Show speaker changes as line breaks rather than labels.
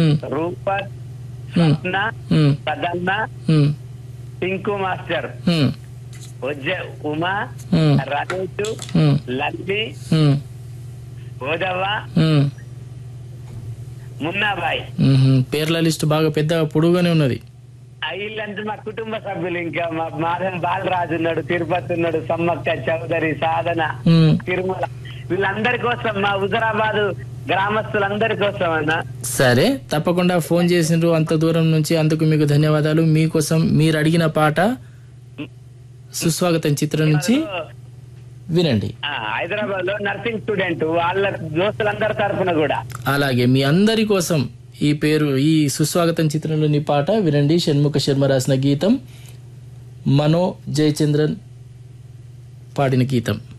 ఉమ్,
రూపత్
ఉమ్,
స్వప్న
ఉమ్,
సదన్న
ఉమ్,
pink master
ఉమ్,
ఉజ్జ ఉమా
ఉమ్,
రమేష్
ఉమ్,
లల్లి
ఉమ్,
ఓదవ్వ
ఉమ్,
మున్నాబాయ్
ఉమ్. పేర్ల list బాగా పెద్ద పొడుగానే ఉన్నది
వీళ్ళంతా మా కుటుంబ సభ్యులు ఇంకా మా మాధం బాలరాజు ఉన్నాడు తిరుపతి ఉన్నాడు సమ్మక్క చౌదరి సాధన
ఉమ్.
తిరుమల వీళ్ళందరి కోసం మా హుజరాబాద్ గ్రామస్తులందరి కోసం అన్న
సరే తప్పకుండా ఫోన్ చేసిండ్రు అంత దూరం నుంచి అందుకు మీకు ధన్యవాదాలు మీకోసం మీరు అడిగిన పాట సుస్వాగతం చిత్రం నుంచి వినండి
హైదరాబాద్ లో నర్సింగ్ స్టూడెంట్ వాళ్ళ దోస్తులందరి తరఫున కూడా
అలాగే మీ అందరి కోసం ఈ పేరు ఈ సుస్వాగతం చిత్రంలోని పాట వినండి షణ్ముఖ శర్మ రాసిన గీతం మనో జయచంద్రన్ పాడిన గీతం